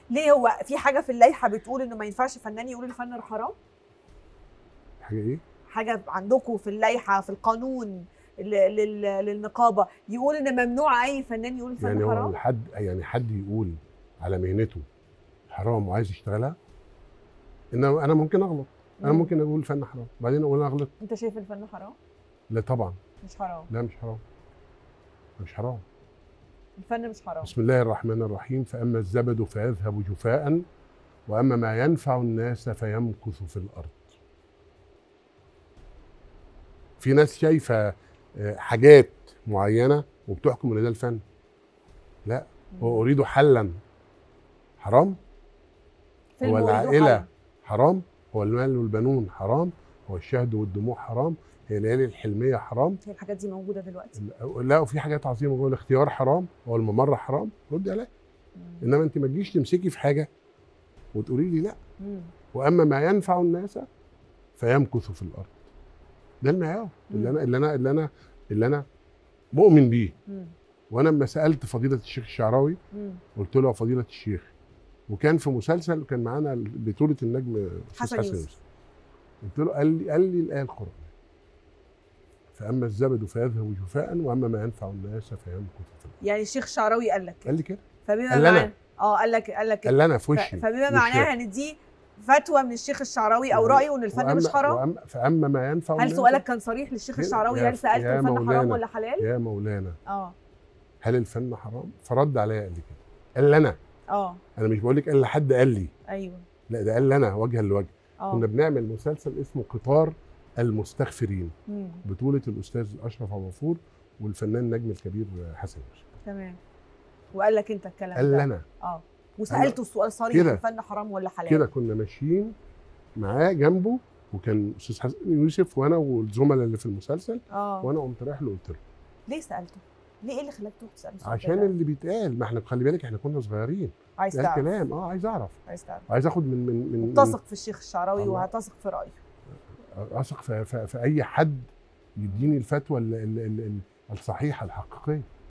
ليه هو في حاجه في اللائحه بتقول انه ما ينفعش فنان يقول الفن حرام حاجه ايه حاجه عندكم في اللائحه في القانون ل- لل- للنقابه يقول ان ممنوع اي فنان يقول الفن يعني هو حرام حد يعني حد يقول على مهنته حرام وعايز يشتغلها ان انا ممكن اغلط انا مم. ممكن اقول الفن حرام بعدين اقول انا غلطت انت شايف الفن حرام لا طبعا مش حرام لا مش حرام مش حرام الفن مش حرام بسم الله الرحمن الرحيم فأما الزبد فيذهب جفاء وأما ما ينفع الناس فيمكث في الأرض في ناس شايفة آه، حاجات معينة وبتحكم ان ده الفن لا هو أريد حلا حرام فيلم هو أريد العائلة حل. حرام هو المال والبنون حرام هو الشهد والدموع حرام هي الليالي الحلمية حرام هي الحاجات دي موجوده دلوقتي لا وفي حاجات عظيمة جوه الاختيار حرام هو الممر حرام ردي عليا مم. انما انت ما تجيش تمسكي في حاجه وتقولي لي لا مم. واما ما ينفع الناس فيمكث في الارض ده المعيار اللي مم. انا اللي انا اللي انا اللي انا مؤمن بيه مم. وانا لما سالت فضيله الشيخ الشعراوي مم. قلت له يا فضيله الشيخ وكان في مسلسل كان معانا بطوله النجم حسن أستاذ حسن يوسف. يوسف قلت له قال لي قال لي الايه القرانيه فاما الزبد فيذهب جفاء واما ما ينفع الناس فيمكث في الارض يعني الشيخ الشعراوي قال لك قال لي كده فبما قال لي أنا. معناه اه قال لك قال لك قال لي انا في ف- وشي فبما مش- معناها ان دي فتوى من الشيخ الشعراوي او وأما- رايه ان الفن مش وأما- حرام وأما- فاما ما ينفع هل الناس سؤالك كان صريح للشيخ يا- الشعراوي يا- هل سالته يا الفن حرام مولانا. ولا حلال يا مولانا اه هل الفن حرام؟ فرد عليا قال لي كده قال لي انا اه انا مش بقول لك قال لحد قال لي ايوه لا ده قال لي انا وجها لوجه كنا اه بنعمل مسلسل اسمه قطار المستغفرين مم. بطولة الأستاذ أشرف عبد الغفور والفنان النجم الكبير حسن يوسف تمام وقال لك انت الكلام قال ده لي أنا اه وسالته السؤال صريح كده. الفن حرام ولا حلال كده كنا ماشيين معاه جنبه وكان أستاذ حسن يوسف وأنا والزملاء اللي في المسلسل اه وأنا قمت رايح له قلت له ليه سالته ليه ايه اللي خلاك تروح تساله السؤال عشان ده؟ اللي بيتقال ما احنا خلي بالك احنا كنا صغيرين عايز ده تعرف الكلام اه عايز أعرف عايز تعرف عايز آخد من من من من- تثق في الشيخ الشعراوي الله. وهتثق في رايه اثق في, في, في اي حد يديني الفتوى ال- ال- ال- ال- الصحيحه الحقيقيه